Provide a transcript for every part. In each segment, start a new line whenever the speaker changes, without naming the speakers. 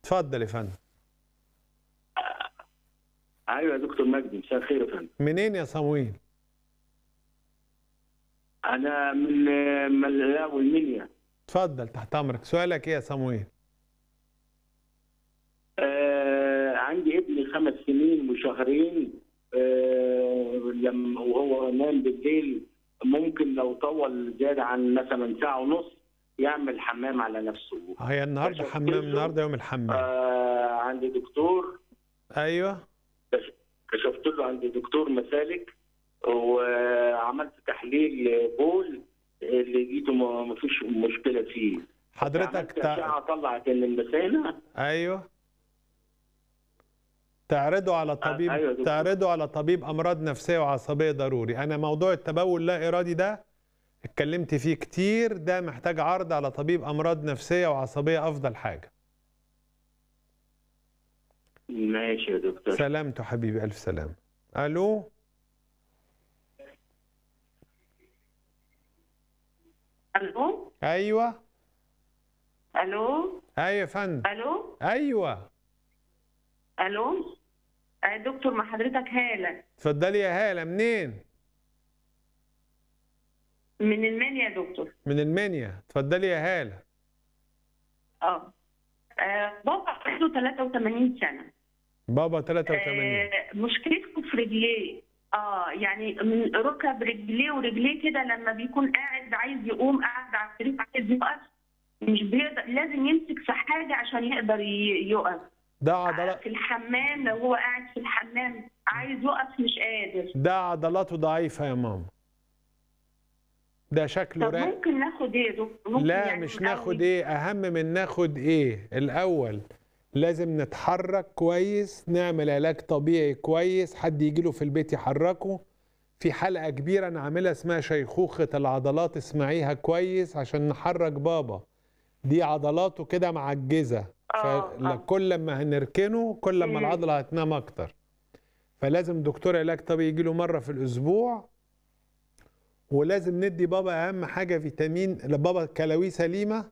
اتفضل يا فندم
ايوه يا دكتور مجدي مساء الخير يا فندم
منين يا صمويل
انا من ملاوي المنيا
اتفضل تحت امرك سؤالك ايه يا صمويل
آه عندي ابني خمس سنين وشهرين آه لما وهو نام بالليل ممكن لو طول زياده عن مثلا ساعه ونص يعمل حمام على نفسه
هي النهارده
كشفت
حمام
له.
النهارده يوم الحمام
آه عندي دكتور
ايوه
كشفت له عند دكتور مسالك وعملت تحليل بول اللي لقيته ما ما فيش مشكله فيه
حضرتك
عملت
تع...
اشعه طلعت ان المثانه
ايوه تعرضه على طبيب
أيوة يا دكتور.
تعرضه على طبيب امراض نفسيه وعصبيه ضروري انا موضوع التبول لا ارادي ده اتكلمت فيه كتير ده محتاج عرض على طبيب امراض نفسيه وعصبيه افضل حاجه
ماشي يا دكتور
سلامته حبيبي الف سلام الو
الو
ايوه
الو
ايوه يا فندم
الو
ايوه
الو آه، دكتور مع حضرتك هاله
اتفضلي يا هاله منين
من المنيا يا دكتور
من المنيا اتفضلي يا هاله
اه آه، بابا عنده 83 سنه
بابا 83
آه، مشكلته في رجليه اه يعني من ركب رجليه ورجليه كده لما بيكون قاعد عايز يقوم قاعد على السرير عايز يقف مش بيقدر لازم يمسك في حاجه عشان يقدر ي- يقف
ده عضلات
في الحمام لو هو قاعد في الحمام عايز يقف مش قادر
ده عضلاته ضعيفه يا ماما ده شكله
طب
راق
ممكن ناخد ايه يا دكتور؟ ممكن
لا
يعني
مش
نقوي؟
ناخد ايه اهم من ناخد ايه الاول لازم نتحرك كويس نعمل علاج طبيعي كويس حد يجيله في البيت يحركه في حلقة كبيرة أنا عاملها اسمها شيخوخة العضلات اسمعيها كويس عشان نحرك بابا دي عضلاته كده معجزة
آه، آه.
فكل ما هنركنه كل ما
مم.
العضلة هتنام أكتر فلازم دكتور علاج طبيعي يجيله مرة في الأسبوع ولازم ندي بابا أهم حاجة فيتامين بابا كلاويه سليمة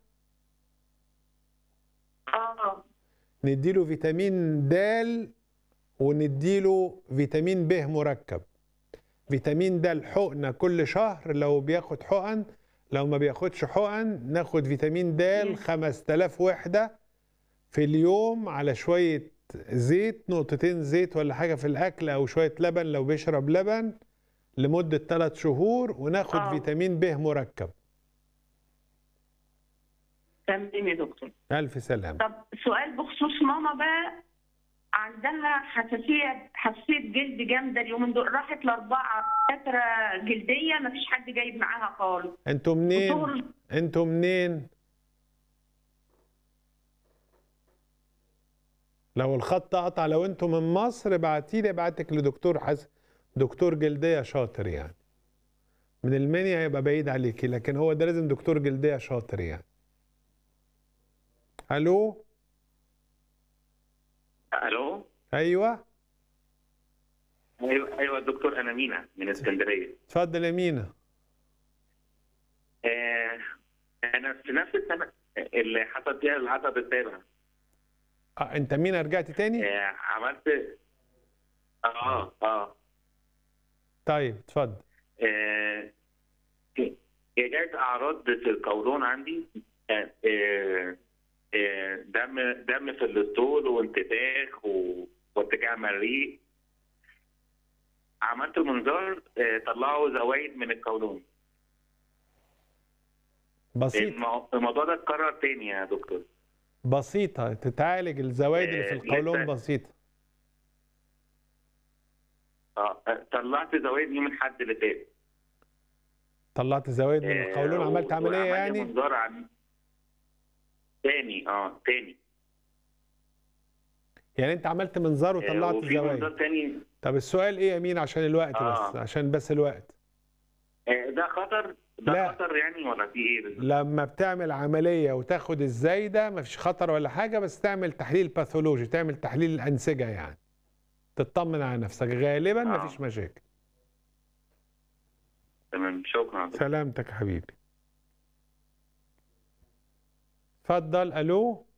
اه
نديله فيتامين د ونديله فيتامين ب مركب فيتامين د حقنه كل شهر لو بياخد حقن لو ما بياخدش حقن ناخد فيتامين د 5000 وحده في اليوم على شويه زيت نقطتين زيت ولا حاجه في الاكل او شويه لبن لو بيشرب لبن لمده 3 شهور وناخد
آه.
فيتامين ب مركب
تمام يا دكتور
الف سلام
طب سؤال بخصوص ماما بقى عندها حساسيه حساسيه جلد جامده اليومين دول راحت لاربعه دكاتره جلديه مفيش حد جايب معاها خالص
انتوا منين
وشغل
انتوا منين لو الخط قطع لو انتوا من مصر ابعتي لي ابعتك لدكتور حس دكتور جلديه شاطر يعني من المنيا هيبقى بعيد عليكي لكن هو ده لازم دكتور جلديه شاطر يعني الو
الو
ايوه
ايوه ايوه دكتور انا مينا من اسكندريه
اتفضل يا مينا
آه انا في نفس السنه اللي حصل فيها العدد السابع
اه انت مينا رجعت تاني
آه عملت اه اه
طيب اتفضل
آه، جات اعراض في القولون عندي آه، آه، آه، دم دم في الاسطول وانتفاخ و- وارتجاع مريء عملت منظار آه، طلعوا زوايد من القولون
بسيط
المو- الموضوع ده اتكرر تاني يا دكتور
بسيطه تتعالج الزوايد اللي في
آه،
القولون
لسه-
بسيطه
اه طلعت زوايد يوم الاحد اللي فات
طلعت زوايد من
آه،
القولون عملت
و-
عمليه
وعمل لي
يعني
منظار عن تاني اه تاني
يعني انت عملت منظار
آه،
وطلعت
وفي منظار
الزوايد
تاني
طب السؤال ايه يا مين عشان الوقت
آه.
بس عشان بس الوقت
آه، ده خطر ده
لا.
خطر يعني ولا في ايه بالظبط؟
لما بتعمل عمليه وتاخد الزايده مفيش خطر ولا حاجه بس تعمل تحليل باثولوجي تعمل تحليل الانسجه يعني تطمن على نفسك غالبا
آه.
مفيش مشاكل
تمام شكرا
سلامتك يا حبيبي اتفضل الو